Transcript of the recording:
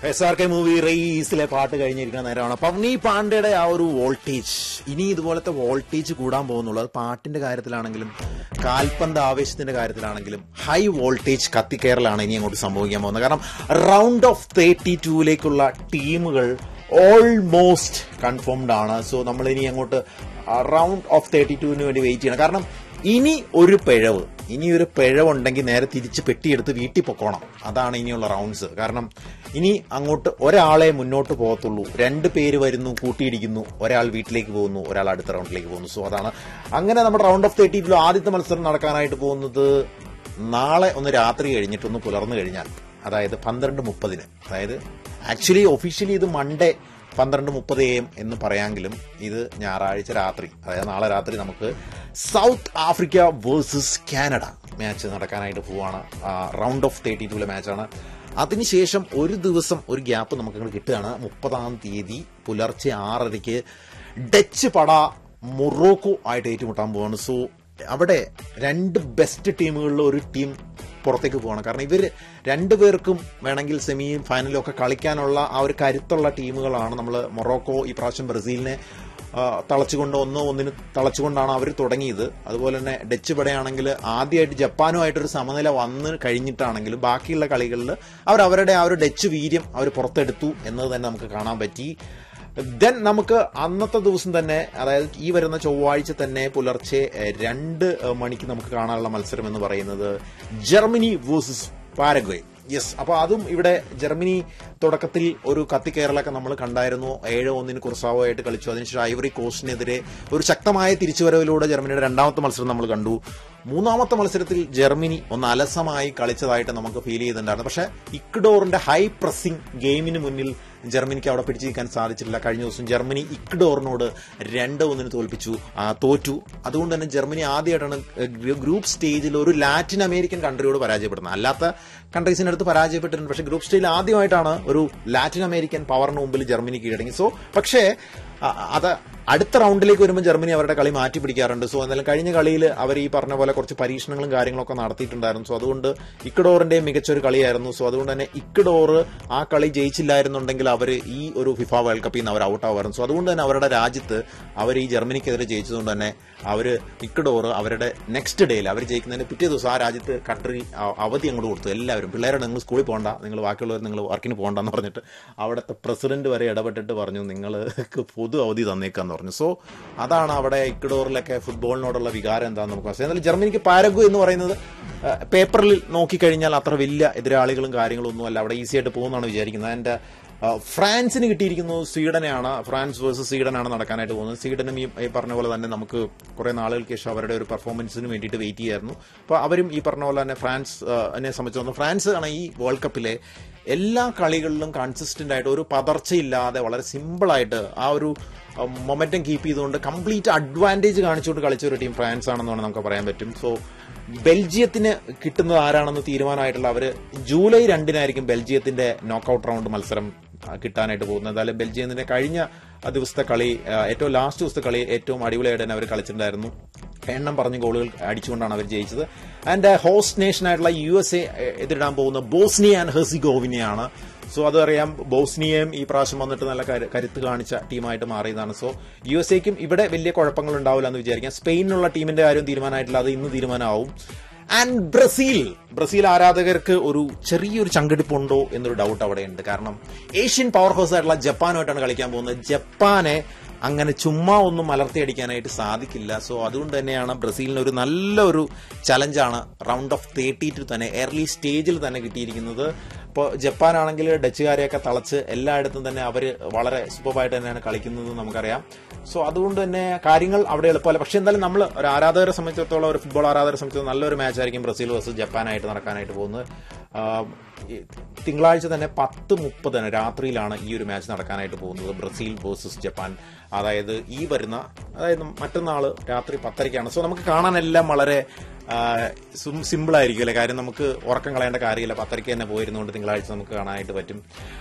S R K movie റേസിലെ പാട്ട് കഴിഞ്ഞിരിക്കുന്ന നേരമാണ് പവ്നി പാണ്ഡെയുടെ ആ ഒരു വോൾട്ടേജ് ഇനി ഇതുപോലത്തെ വോൾട്ടേജ് കൂടാൻ പോകുന്നുള്ളൂ അത് പാട്ടിന്റെ കാര്യത്തിലാണെങ്കിലും കാൽപന്ത് ആവേശത്തിന്റെ കാര്യത്തിലാണെങ്കിലും ഹൈ വോൾട്ടേജ് കത്തിക്കയറലാണ് ഇനി അങ്ങോട്ട് സംഭവിക്കാൻ പോകുന്നത് കാരണം റൗണ്ട് ഓഫ് തേർട്ടി ടൂയിലേക്കുള്ള ടീമുകൾ ഓൾമോസ്റ്റ് കൺഫേംഡ് ആണ് സോ നമ്മൾ ഇനി അങ്ങോട്ട് റൗണ്ട് ഓഫ് തേർട്ടി ടുവിന് വേണ്ടി വെയിറ്റ് ചെയ്യണം കാരണം ഇനി ഒരു പിഴവ് ഇനി ഒരു പിഴവുണ്ടെങ്കിൽ നേരെ തിരിച്ച് പെട്ടിയെടുത്ത് വീട്ടിൽ പൊക്കോണം അതാണ് ഇനിയുള്ള റൗണ്ട്സ് കാരണം ഇനി അങ്ങോട്ട് ഒരാളെ മുന്നോട്ട് പോകത്തുള്ളൂ രണ്ട് പേര് വരുന്നു കൂട്ടിയിടിക്കുന്നു ഒരാൾ വീട്ടിലേക്ക് പോകുന്നു ഒരാൾ അടുത്ത റൗണ്ടിലേക്ക് പോകുന്നു സോ അതാണ് അങ്ങനെ നമ്മുടെ റൗണ്ട് ഓഫ് തേർട്ടിയിലോ ആദ്യത്തെ മത്സരം നടക്കാനായിട്ട് പോകുന്നത് നാളെ ഒന്ന് രാത്രി കഴിഞ്ഞിട്ട് ഒന്ന് പുലർന്നു കഴിഞ്ഞാൽ അതായത് പന്ത്രണ്ട് മുപ്പതിന് അതായത് ആക്ച്വലി ഒഫീഷ്യലി ഇത് മൺഡേ പന്ത്രണ്ട് മുപ്പത് എ എം എന്ന് പറയാമെങ്കിലും ഇത് ഞായറാഴ്ച രാത്രി അതായത് നാളെ രാത്രി നമുക്ക് South Africa versus Canada match നടക്കാനായിട്ട് പോവാണ് റൗണ്ട് ഓഫ് തേർട്ടി ടൂലെ മാച്ചാണ് അതിനുശേഷം ഒരു ദിവസം ഒരു ഗ്യാപ്പ് നമുക്ക് ഇങ്ങോട്ട് കിട്ടുകയാണ് മുപ്പതാം തീയതി പുലർച്ചെ ആറരയ്ക്ക് ഡച്ച് പട മൊറോക്കോ ആയിട്ട് ഏറ്റുമുട്ടാൻ പോവാണ് സോ അവിടെ രണ്ട് ബെസ്റ്റ് ടീമുകളിൽ ഒരു ടീം പുറത്തേക്ക് പോകണം കാരണം ഇവർ രണ്ടുപേർക്കും വേണമെങ്കിൽ സെമിയും ഫൈനലും ഒക്കെ കളിക്കാനുള്ള ആ ഒരു കരുത്തുള്ള ടീമുകളാണ് നമ്മൾ മൊറോക്കോ ഈ പ്രാവശ്യം ബ്രസീലിനെ ആ, തളച്ചുകൊണ്ട് ഒന്നോ ഒന്നിന് തളച്ചുകൊണ്ടാണ് അവർ തുടങ്ങിയത് അതുപോലെ തന്നെ ഡച്ച് പടയാണെങ്കിൽ ആദ്യമായിട്ട് ജപ്പാനുമായിട്ടൊരു സമനില വന്ന് കഴിഞ്ഞിട്ടാണെങ്കിലും ബാക്കിയുള്ള കളികളിൽ അവർ അവരുടെ ആ ഒരു ഡച്ച് വീര്യം അവർ പുറത്തെടുത്തു എന്നത് തന്നെ നമുക്ക് കാണാൻ പറ്റി ദെൻ നമുക്ക് അന്നത്തെ ദിവസം തന്നെ അതായത് ഈ വരുന്ന ചൊവ്വാഴ്ച തന്നെ പുലർച്ചെ എഹ്, രണ്ട് എഹ്, മണിക്ക് നമുക്ക് കാണാനുള്ള മത്സരം എന്ന് പറയുന്നത് ജർമ്മനി വേഴ്സസ് പാരഗ്വേ യെസ് അപ്പൊ അതും ഇവിടെ ജർമ്മനി തുടക്കത്തിൽ ഒരു കത്തിക്കയറലൊക്കെ നമ്മൾ കണ്ടായിരുന്നു ഏഴ് ഒന്നിന് കുർസാവോ ആയിട്ട് കളിച്ചു അതിനുശേഷം ഐവറി കോസ്റ്റിനെതിരെ ഒരു ശക്തമായ തിരിച്ചുവരവിലൂടെ ജർമ്മനിയുടെ രണ്ടാമത്തെ മത്സരം നമ്മൾ കണ്ടു മൂന്നാമത്തെ മത്സരത്തിൽ ജർമ്മനി ഒന്ന് അലസമായി കളിച്ചതായിട്ട് നമുക്ക് ഫീൽ ചെയ്തിട്ടുണ്ടായിരുന്നു പക്ഷേ ഇക്ഡോറിന്റെ ഹൈ പ്രസിംഗ് ഗെയിമിന് മുന്നിൽ ജർമ്മനിക്ക് അവിടെ പിടിച്ചു നിൽക്കാൻ സാധിച്ചിട്ടില്ല കഴിഞ്ഞ ദിവസം ജർമ്മനി ഇക്ഡോറിനോട് രണ്ട് ഒന്നിന് തോൽപ്പിച്ചു ആ, തോറ്റു അതുകൊണ്ട് തന്നെ ജർമ്മനി ആദ്യമായിട്ടാണ് ഗ്രൂ- ഗ്രൂപ്പ് സ്റ്റേജിൽ ഒരു ലാറ്റിൻ അമേരിക്കൻ കൺട്രിയോട് പരാജയപ്പെടുന്നത് അല്ലാത്ത കൺട്രീസിനടുത്ത് പരാജയപ്പെട്ടിട്ടുണ്ട് പക്ഷേ ഗ്രൂപ്പ് സ്റ്റേജിൽ ആദ്യമായിട്ടാണ് ഒരു ലാറ്റിൻ അമേരിക്കൻ പവറിന് മുമ്പിൽ ജർമ്മനി കീഴടങ്ങി സോ പക്ഷേ അ- അത് അടുത്ത റൗണ്ടിലേക്ക് വരുമ്പോൾ ജർമ്മനി അവരുടെ കളി മാറ്റി പിടിക്കാറുണ്ട് സോ എന്നാലും കഴിഞ്ഞ കളിയിൽ അവർ ഈ പറഞ്ഞ പോലെ കുറച്ച് പരീക്ഷണങ്ങളും കാര്യങ്ങളൊക്കെ നടത്തിയിട്ടുണ്ടായിരുന്നു സോ അതുകൊണ്ട് ഇക്ഡോറിന്റെ മികച്ചൊരു കളിയായിരുന്നു സോ അതുകൊണ്ട് തന്നെ ഇക്ഡോർ ആ കളി ജയിച്ചില്ലായിരുന്നുണ്ടെങ്കിൽ അവർ ഈ ഒരു ഫിഫ വേൾഡ് കപ്പിൽ നിന്ന് അവർ ഔട്ട് ആവാറുണ്ട് സോ അതുകൊണ്ട് തന്നെ അവരുടെ രാജ്യത്ത് അവർ ഈ ജർമ്മനിക്കെതിരെ ജയിച്ചതുകൊണ്ട് തന്നെ അവർ ഇക്ഡോർ അവരുടെ നെക്സ്റ്റ് ഡേയിൽ അവർ ജയിക്കുന്നതിന് പിറ്റേ ദിവസം ആ രാജ്യത്ത് കൺട്രി അവധി അങ്ങോട്ട് കൊടുത്തു എല്ലാവരും പിള്ളേരോട് നിങ്ങൾ സ്കൂളിൽ പോകണ്ട നിങ്ങൾ ബാക്കിയുള്ളവർ നിങ്ങൾ വർക്കിന് പോകണ്ടെന്ന് പറഞ്ഞിട്ട് അവിടുത്തെ പ്രസിഡന്റ് വരെ ഇടപെട്ടിട്ട് പറഞ്ഞു നിങ്ങൾക്ക് പൊതു അവധി തന്നേക്കാന്ന് പറഞ്ഞു സോ അതാണ് അവിടെ ഇക്വഡോറിലൊക്കെ ഫുട്ബോളിനോടുള്ള വികാരം എന്താണെന്ന് നമുക്ക് മനസ്സിലായി എന്നാൽ ജർമ്മനിക്ക് പാരഗു എന്ന് പറയുന്നത് ആ, പേപ്പറിൽ നോക്കിക്കഴിഞ്ഞാൽ അത്ര വലിയ എതിരാളികളും കാര്യങ്ങളും ഒന്നും അല്ല അവിടെ ഈസി ആയിട്ട് പോകുന്നതാണ് വിചാരിക്കുന്നത് അതിന്റെ ആ, ഫ്രാൻസിന് കിട്ടിയിരിക്കുന്നത് സ്വീഡനെയാണ് ഫ്രാൻസ് വേഴ്സസ് സ്വീഡനാണ് നടക്കാനായിട്ട് പോകുന്നത് സ്വീഡനും ഈ ഈ പറഞ്ഞ പോലെ തന്നെ നമുക്ക് കുറെ നാളുകൾക്ക് ശേഷം അവരുടെ ഒരു പെർഫോമൻസിന് വേണ്ടിയിട്ട് വെയിറ്റ് ചെയ്യായിരുന്നു അപ്പോൾ അവരും ഈ പറഞ്ഞ പോലെ തന്നെ ഫ്രാൻസ് ആ, എന്നെ സംബന്ധിച്ചിടത്തോളം ഫ്രാൻസ് ആണ് ഈ വേൾഡ് കപ്പിലെ എല്ലാ കളികളിലും കൺസിസ്റ്റന്റ് ആയിട്ട് ഒരു പതർച്ചയില്ലാതെ വളരെ സിമ്പിളായിട്ട് ആ ഒരു മൊമെന്റം കീപ്പ് ചെയ്തുകൊണ്ട് കംപ്ലീറ്റ് അഡ്വാൻറ്റേജ് കാണിച്ചുകൊണ്ട് കളിച്ച ഒരു ടീം ഫ്രാൻസ് ആണെന്ന് വേണം നമുക്ക് പറയാൻ പറ്റും സോ ബെൽജിയത്തിന് കിട്ടുന്നത് ആരാണെന്ന് തീരുമാനമായിട്ടുള്ള അവര് ജൂലൈ രണ്ടിനായിരിക്കും ബെൽജിയത്തിന്റെ നോക്കൌട്ട് റൗണ്ട് മത്സരം ആ, കിട്ടാനായിട്ട് പോകുന്നത് എന്തായാലും ബെൽജിയത്തിന്റെ കഴിഞ്ഞ ആ ദിവസത്തെ കളി ആ, ഏറ്റവും ലാസ്റ്റ് ദിവസത്തെ കളി ഏറ്റവും അടിപൊളിയായിട്ട് തന്നെ അവർ കളിച്ചിട്ടുണ്ടായിരുന്നു എണ്ണം പറഞ്ഞ ഗോളുകൾ അടിച്ചുകൊണ്ടാണ് അവർ ജയിച്ചത് ആൻഡ് ഹോസ്റ്റ് നേഷൻ ആയിട്ടുള്ള യു എസ് എ എതിരിടാൻ പോകുന്ന ബോസ്നിയ ആൻഡ് ഹെസിഗോവിനെയാണ് സോ അതറിയാം ബോസ്നിയയും ഈ പ്രാവശ്യം വന്നിട്ട് നല്ല കരു- കരുത്ത് കാണിച്ച ടീമായിട്ട് മാറിയതാണ് സോ യു എസ് എക്കും ഇവിടെ വലിയ കുഴപ്പങ്ങൾ ഉണ്ടാവില്ല എന്ന് വിചാരിക്കാം സ്പെയിനിനുള്ള ടീമിന്റെ കാര്യം തീരുമാനമായിട്ടില്ല അത് ഇന്ന് തീരുമാനമാവും ആൻഡ് ബ്രസീൽ ബ്രസീൽ ആരാധകർക്ക് ഒരു ചെറിയൊരു ചങ്കടിപ്പുണ്ടോ എന്നൊരു ഡൗട്ട് അവിടെ ഉണ്ട് കാരണം ഏഷ്യൻ പവർ ഹൗസ് ആയിട്ടുള്ള ജപ്പാനുമായിട്ടാണ് കളിക്കാൻ പോകുന്നത് ജപ്പാനെ അങ്ങനെ ചുമ്മാ ഒന്നും മലർത്തിയടിക്കാനായിട്ട് സാധിക്കില്ല സോ അതുകൊണ്ട് തന്നെയാണ് ബ്രസീലിന് ഒരു നല്ലൊരു ചലഞ്ചാണ് റൗണ്ട് ഓഫ് തേർട്ടി തന്നെ എർലി സ്റ്റേജിൽ തന്നെ കിട്ടിയിരിക്കുന്നത് ഇപ്പോൾ ജപ്പാനാണെങ്കിൽ ഡച്ചുകാരെയൊക്കെ തളച്ച് എല്ലായിടത്തും തന്നെ അവർ വളരെ സൂപ്പറായിട്ട് തന്നെയാണ് കളിക്കുന്നത് നമുക്കറിയാം സോ അതുകൊണ്ട് തന്നെ കാര്യങ്ങൾ അവിടെ എളുപ്പമല്ല പക്ഷെ എന്തായാലും നമ്മൾ ഒരു ആരാധകരെ സംബന്ധിച്ചിടത്തോളം ഒരു ഫുട്ബോൾ ആരാധകരെ സംബന്ധിച്ചിടത്തോളം നല്ലൊരു മാച്ച് ആയിരിക്കും ബ്രസീൽ വേഴ്സസ് ജപ്പാനായിട്ട് നടക്കാനായിട്ട് പോകുന്നത് ആ, ഈ തിങ്കളാഴ്ച തന്നെ പത്ത് മുപ്പതിന് രാത്രിയിലാണ് ഈ ഒരു മാച്ച് നടക്കാനായിട്ട് പോകുന്നത് ബ്രസീൽ വേഴ്സസ് ജപ്പാൻ അതായത് ഈ വരുന്ന അതായത് മറ്റന്നാൾ രാത്രി പത്തരയ്ക്കാണ് സോ നമുക്ക് കാണാനെല്ലാം വളരെ സിമ്പിൾ ആയിരിക്കും അല്ലേ കാര്യം നമുക്ക് ഉറക്കം കളയേണ്ട കാര്യമില്ല പത്തരയ്ക്ക് തന്നെ പോയിരുന്നുകൊണ്ട് തിങ്കളാഴ്ച നമുക്ക് കാണാനായിട്ട് പറ്റും